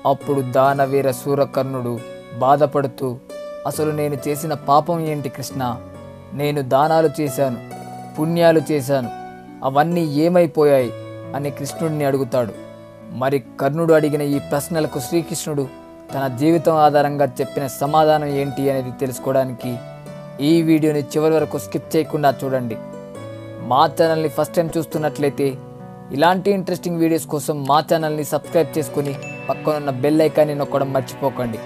అప్పుడు దానవీర సూరకర్ణుడు బాధపడుతూ అసలు నేను చేసిన పాపం ఏంటి కృష్ణ నేను దానాలు చేశాను పుణ్యాలు చేశాను అవన్నీ ఏమైపోయాయి అని కృష్ణుడిని అడుగుతాడు మరి కర్ణుడు అడిగిన ఈ ప్రశ్నలకు శ్రీకృష్ణుడు తన జీవితం ఆధారంగా చెప్పిన సమాధానం ఏంటి అనేది తెలుసుకోవడానికి ఈ వీడియోని చివరి వరకు స్కిప్ చేయకుండా చూడండి మా ఛానల్ని ఫస్ట్ టైం చూస్తున్నట్లయితే ఇలాంటి ఇంట్రెస్టింగ్ వీడియోస్ కోసం మా ఛానల్ని సబ్స్క్రైబ్ చేసుకుని పక్కనున్న బెల్ ఐకాన్ని నొక్కడం మర్చిపోకండి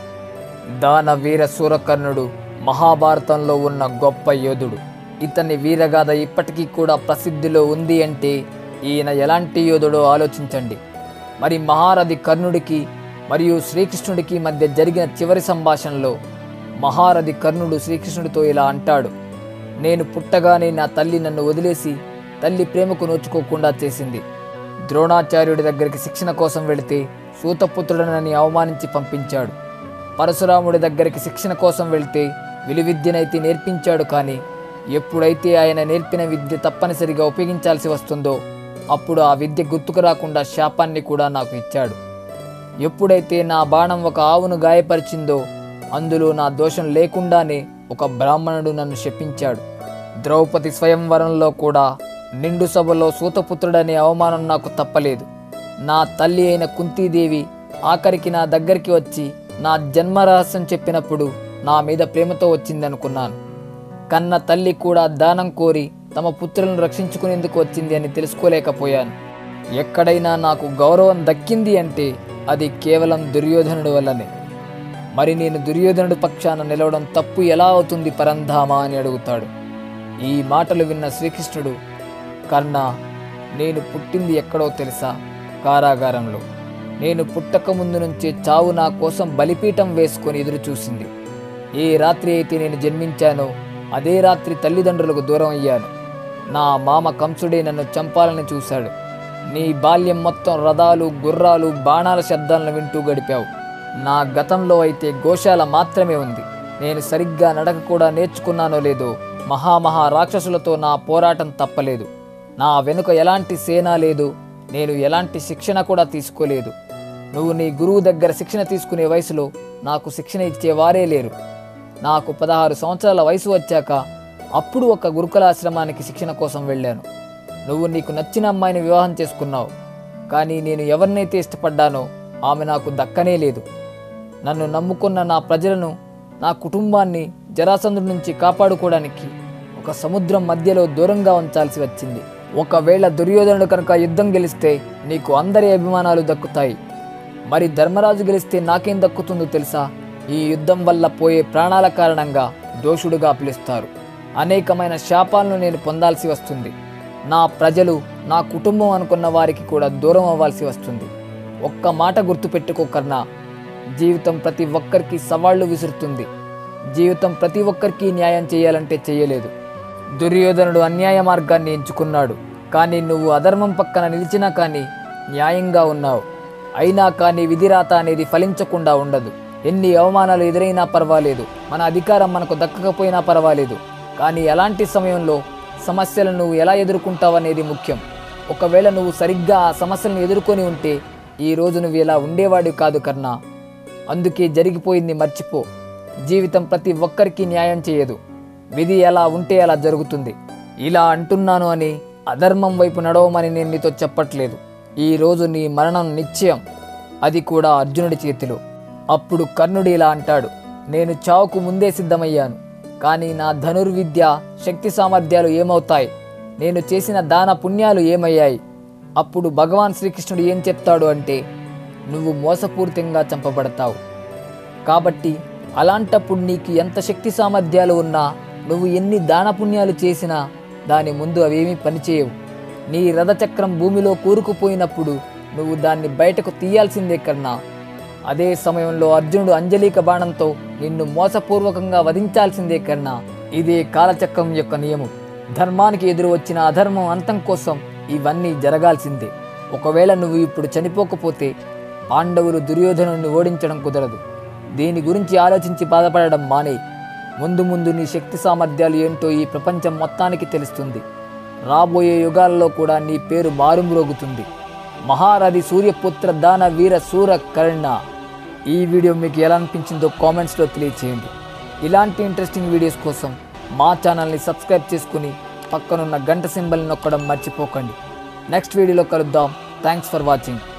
దాన వీర సూరకర్ణుడు మహాభారతంలో ఉన్న గొప్ప యోధుడు ఇతని వీరగాథ ఇప్పటికీ కూడా ప్రసిద్ధిలో ఉంది అంటే ఈయన ఎలాంటి యోధుడో ఆలోచించండి మరి మహారథి కర్ణుడికి మరియు శ్రీకృష్ణుడికి మధ్య జరిగిన చివరి సంభాషణలో మహారథి కర్ణుడు శ్రీకృష్ణుడితో ఇలా అంటాడు నేను పుట్టగానే నా తల్లి నన్ను వదిలేసి తల్లి ప్రేమకు నోచుకోకుండా చేసింది ద్రోణాచార్యుడి దగ్గరికి శిక్షణ కోసం వెళితే సూతపుత్రుడనని అవమానించి పంపించాడు పరశురాముడి దగ్గరికి శిక్షణ కోసం వెళ్తే విలువిద్యనైతే నేర్పించాడు కానీ ఎప్పుడైతే ఆయన నేర్పిన విద్య తప్పనిసరిగా ఉపయోగించాల్సి వస్తుందో అప్పుడు ఆ విద్య గుర్తుకు రాకుండా శాపాన్ని కూడా నాకు ఇచ్చాడు ఎప్పుడైతే నా బాణం ఒక ఆవును గాయపరిచిందో అందులో నా దోషం లేకుండానే ఒక బ్రాహ్మణుడు నన్ను శపించాడు ద్రౌపది స్వయంవరంలో కూడా నిండు సభలో సూతపుత్రుడనే అవమానం నాకు తప్పలేదు నా తల్లి అయిన కుంతీదేవి ఆఖరికి నా దగ్గరికి వచ్చి నా జన్మ రహస్యం చెప్పినప్పుడు నా మీద ప్రేమతో వచ్చిందనుకున్నాను కన్న తల్లి కూడా దానం కోరి తమ పుత్రులను రక్షించుకునేందుకు వచ్చింది అని తెలుసుకోలేకపోయాను ఎక్కడైనా నాకు గౌరవం దక్కింది అంటే అది కేవలం దుర్యోధనుడి వల్లనే మరి నేను దుర్యోధనుడి పక్షాన నిలవడం తప్పు ఎలా అవుతుంది పరంధామా అని అడుగుతాడు ఈ మాటలు విన్న శ్రీకృష్ణుడు కర్ణ నేను పుట్టింది ఎక్కడో తెలుసా కారాగారంలో నేను పుట్టక ముందు నుంచే చావు నా కోసం బలిపీఠం వేసుకొని ఎదురు చూసింది ఏ రాత్రి అయితే నేను జన్మించానో అదే రాత్రి తల్లిదండ్రులకు దూరం అయ్యాను నా మామ కంసుడే నన్ను చంపాలని చూశాడు నీ బాల్యం మొత్తం రథాలు గుర్రాలు బాణాల శబ్దాలను వింటూ గడిపావు నా గతంలో అయితే గోశాల మాత్రమే ఉంది నేను సరిగ్గా నడక కూడా నేర్చుకున్నానో లేదో మహామహా రాక్షసులతో నా పోరాటం తప్పలేదు నా వెనుక ఎలాంటి సేన లేదు నేను ఎలాంటి శిక్షణ కూడా తీసుకోలేదు నువ్వు నీ గురువు దగ్గర శిక్షణ తీసుకునే వయసులో నాకు శిక్షణ ఇచ్చేవారే లేరు నాకు పదహారు సంవత్సరాల వయసు వచ్చాక అప్పుడు ఒక గురుకులాశ్రమానికి శిక్షణ కోసం వెళ్ళాను నువ్వు నీకు నచ్చిన అమ్మాయిని వివాహం చేసుకున్నావు కానీ నేను ఎవరినైతే ఇష్టపడ్డానో ఆమె నాకు దక్కనే లేదు నన్ను నమ్ముకున్న నా ప్రజలను నా కుటుంబాన్ని జరాసంధుడి నుంచి కాపాడుకోవడానికి ఒక సముద్రం మధ్యలో దూరంగా ఉంచాల్సి వచ్చింది ఒకవేళ దుర్యోధనుడు కనుక యుద్ధం గెలిస్తే నీకు అందరి అభిమానాలు దక్కుతాయి మరి ధర్మరాజు గెలిస్తే నాకేం దక్కుతుందో తెలుసా ఈ యుద్ధం వల్ల పోయే ప్రాణాల కారణంగా దోషుడుగా పిలుస్తారు అనేకమైన శాపాలను నేను పొందాల్సి వస్తుంది నా ప్రజలు నా కుటుంబం అనుకున్న వారికి కూడా దూరం అవ్వాల్సి వస్తుంది ఒక్క మాట గుర్తుపెట్టుకో కర్ణ జీవితం ప్రతి ఒక్కరికి సవాళ్లు విసురుతుంది జీవితం ప్రతి ఒక్కరికి న్యాయం చేయాలంటే చేయలేదు దుర్యోధనుడు అన్యాయ మార్గాన్ని ఎంచుకున్నాడు కానీ నువ్వు అధర్మం పక్కన నిలిచినా కానీ న్యాయంగా ఉన్నావు అయినా కానీ విధిరాత అనేది ఫలించకుండా ఉండదు ఎన్ని అవమానాలు ఎదురైనా పర్వాలేదు మన అధికారం మనకు దక్కకపోయినా పర్వాలేదు కానీ అలాంటి సమయంలో సమస్యలను నువ్వు ఎలా ఎదుర్కొంటావనేది ముఖ్యం ఒకవేళ నువ్వు సరిగ్గా ఆ సమస్యలను ఎదుర్కొని ఉంటే ఈ రోజు నువ్వు ఇలా ఉండేవాడివి కాదు కర్ణ అందుకే జరిగిపోయింది మర్చిపో జీవితం ప్రతి ఒక్కరికి న్యాయం చేయదు విధి ఎలా ఉంటే అలా జరుగుతుంది ఇలా అంటున్నాను అని అధర్మం వైపు నడవమని నేను నీతో చెప్పట్లేదు ఈ రోజు నీ మరణం నిశ్చయం అది కూడా అర్జునుడి చేతిలో అప్పుడు కర్ణుడు ఇలా అంటాడు నేను చావుకు ముందే సిద్ధమయ్యాను కానీ నా ధనుర్విద్య శక్తి సామర్థ్యాలు ఏమవుతాయి నేను చేసిన దాన పుణ్యాలు ఏమయ్యాయి అప్పుడు భగవాన్ శ్రీకృష్ణుడు ఏం చెప్తాడు అంటే నువ్వు మోసపూరితంగా చంపబడతావు కాబట్టి అలాంటప్పుడు నీకు ఎంత శక్తి సామర్థ్యాలు ఉన్నా నువ్వు ఎన్ని దాన పుణ్యాలు చేసినా దాని ముందు అవేమీ పనిచేయవు నీ రథచక్రం భూమిలో కూరుకుపోయినప్పుడు నువ్వు దాన్ని బయటకు తీయాల్సిందే కన్నా అదే సమయంలో అర్జునుడు అంజలిక బాణంతో నిన్ను మోసపూర్వకంగా వధించాల్సిందే కన్నా ఇదే కాలచక్రం యొక్క నియమం ధర్మానికి ఎదురు వచ్చిన అధర్మం అంతం కోసం ఇవన్నీ జరగాల్సిందే ఒకవేళ నువ్వు ఇప్పుడు చనిపోకపోతే పాండవులు దుర్యోధనుని ఓడించడం కుదరదు దీని గురించి ఆలోచించి బాధపడడం మానే ముందు ముందు నీ శక్తి సామర్థ్యాలు ఏంటో ఈ ప్రపంచం మొత్తానికి తెలుస్తుంది రాబోయే యుగాల్లో కూడా నీ పేరు మారుమ్రోగుతుంది మహారథి సూర్యపుత్ర దాన వీర సూర కర్ణ ఈ వీడియో మీకు ఎలా అనిపించిందో కామెంట్స్లో తెలియచేయండి ఇలాంటి ఇంట్రెస్టింగ్ వీడియోస్ కోసం మా ఛానల్ని సబ్స్క్రైబ్ చేసుకుని పక్కనున్న గంట సింబల్ని నొక్కడం మర్చిపోకండి నెక్స్ట్ వీడియోలో కలుద్దాం థ్యాంక్స్ ఫర్ వాచింగ్